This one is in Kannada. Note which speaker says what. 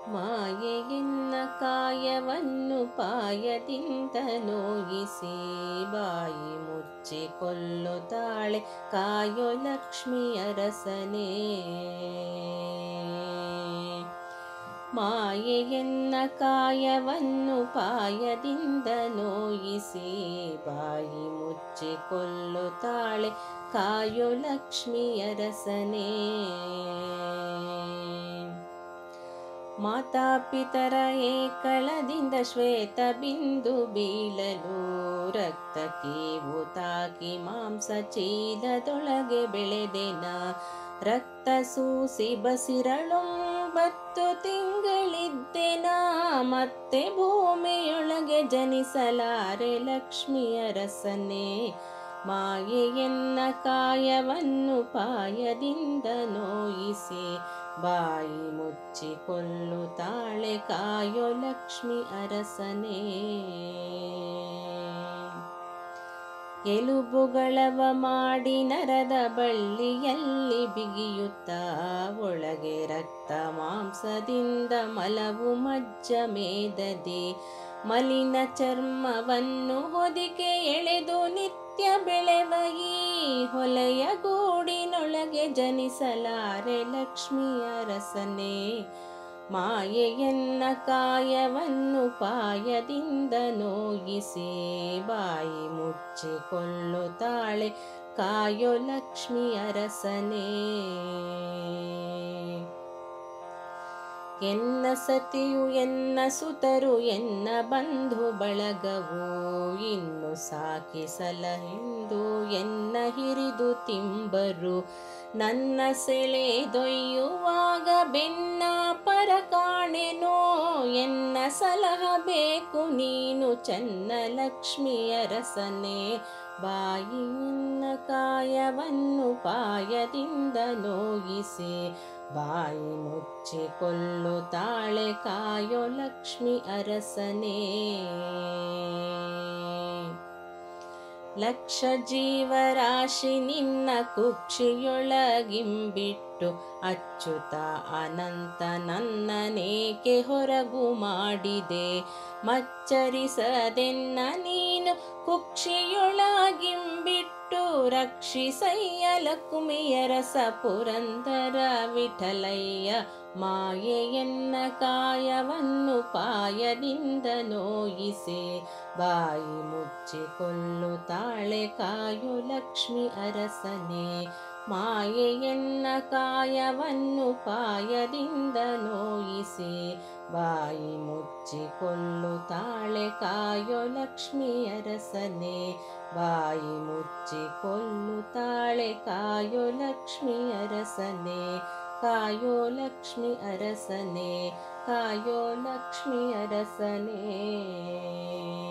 Speaker 1: ಮಾಯೆಯನ್ನ ಕಾಯವನ್ನು ಪಾಯದಿಂದ ನೋಯಿಸಿ ಬಾಯಿ ಮುಚ್ಚಿ ಕೊಲ್ಲುತ್ತಾಳೆ ಕಾಯೋ ಲಕ್ಷ್ಮಿ ಅರಸನೇ ಮಾಯೆಯನ್ನ ಕಾಯವನ್ನು ಪಾಯದಿಂದ ನೋಯಿಸಿ ಬಾಯಿ ಮುಚ್ಚಿ ಕೊಲ್ಲುತ್ತಾಳೆ ಕಾಯೋ ಲಕ್ಷ್ಮಿ ಅರಸನೇ ಮಾತಾಪಿತರ ಏಕಳದಿಂದ ಶ್ವೇತ ಬಿಂದು ಬೀಳಲು ರಕ್ತ ಕೀವು ತಾಕಿ ಮಾಂಸ ಚೀಲದೊಳಗೆ ಬೆಳೆದೆನ ರಕ್ತ ಸೂಸಿ ಬಸಿರಳೊಂಬತ್ತು ತಿಂಗಳಿದ್ದೆನ ಮತ್ತೆ ಭೂಮಿಯೊಳಗೆ ಜನಿಸಲಾರೆ ಲಕ್ಷ್ಮಿ ಅರಸನೇ ಮಾಯೆಯನ್ನ ಕಾಯವನ್ನು ಪಾಯದಿಂದ ನೋಯಿಸಿ ಬಾಯಿ ಮುಚ್ಚಿ ಕೊಲ್ಲುತ್ತಾಳೆ ಕಾಯೋ ಲಕ್ಷ್ಮಿ ಅರಸನೇ ಎಲುಬುಗಳವ ಮಾಡಿ ನರದ ಬಳ್ಳಿಯಲ್ಲಿ ಬಿಗಿಯುತ್ತಾ ಒಳಗೆ ರಕ್ತ ಮಾಂಸದಿಂದ ಮಲವು ಮಜ್ಜ ಮೇದದೆ ಮಲಿನ ಚರ್ಮವನ್ನು ಹೊದಿಕೆ ಎಳೆದು ನಿತ್ಯ ಬೆಳೆವ ಈ ಹೊಲೆಯ ಗೂಡಿನೊಳಗೆ ಜನಿಸಲಾರೆ ಲಕ್ಷ್ಮಿ ಅರಸನೇ ಮಾಯೆಯನ್ನ ಕಾಯವನ್ನು ಪಾಯದಿಂದ ನೋಯಿಸಿ ಬಾಯಿ ಮುಚ್ಚಿ ಕೊಲ್ಲುತ್ತಾಳೆ ಕಾಯೋ ಲಕ್ಷ್ಮಿ ಅರಸನೇ ಎನ್ನ ಸತಿಯು ಎನ್ನ ಸುತರು ಎನ್ನ ಬಂಧು ಬಳಗವು ಇನ್ನು ಸಾಕಿ ಸಲಹೆಂದು ಎನ್ನ ಹಿರಿದು ತಿಂಬರು ನನ್ನ ಸೆಳೆದೊಯ್ಯುವಾಗ ಬೆನ್ನ ಪರ ಕಾಣೆನೋ ಎನ್ನ ಸಲಹ ಬೇಕು ನೀನು ಚನ್ನ ಲಕ್ಷ್ಮಿ ಅರಸನೇ ಬಾಯಿಯನ್ನ ಕಾಯವನ್ನು ಪಾಯದಿಂದ ನೋಯಿಸಿ ಬಾಯಿ ಮುಚ್ಚಿ ಕೊಲ್ಲುತ್ತಾಳೆ ಕಾಯೋ ಲಕ್ಷ್ಮಿ ಅರಸನೇ ಲಕ್ಷ ಜೀವರಾಶಿ ನಿನ್ನ ಕುಕ್ಷಿಯೊಳಗಿಂಬಿಟ್ಟು ಅಚ್ಚುತ ಅನಂತ ನನ್ನನೇಕೆ ಹೊರಗು ಮಾಡಿದೆ ಮಚ್ಚರಿಸದೆನ್ನ ನೀನು ಕುಕ್ಷಿಯೊಳಗಿಂಬಿಟ್ಟು ರಕ್ಷಿಸಯ್ಯ ಲಕ್ಷ್ಮಿಯರಸ ಪುರಂದರ ವಿಠಲಯ್ಯ ಮಾಯೆಯನ್ನ ಕಾಯವನ್ನು ಪಾಯದಿಂದ ನೋಯಿಸಿ ಬಾಯಿ ಮುಚ್ಚಿ ಕೊಲ್ಲುತ್ತಾಳೆ ಕಾಯೋ ಲಕ್ಷ್ಮಿ ಅರಸನೇ ಮಾಯೆಯನ್ನ ಕಾಯವನ್ನು ಪಾಯದಿಂದ ನೋಯಿಸಿ ಬಾಯಿ ಮುಚ್ಚಿ ಕೊಲ್ಲುತ್ತಾಳೆ ಕಾಯೋ ಲಕ್ಷ್ಮಿ ಅರಸನೇ ಬಾಯಿ ಮುಚ್ಚಿ ಕೊಲ್ಲುತ್ತಾಳೆ ಕಾಯೋ ಲಕ್ಷ್ಮಿ ಅರಸನೇ ಕಾಯೋ ಲಕ್ಷ್ಮಿ ಅರಸನೇ ಕಾಯೋ ಲಕ್ಷ್ಮಿ ಅರಸನೇ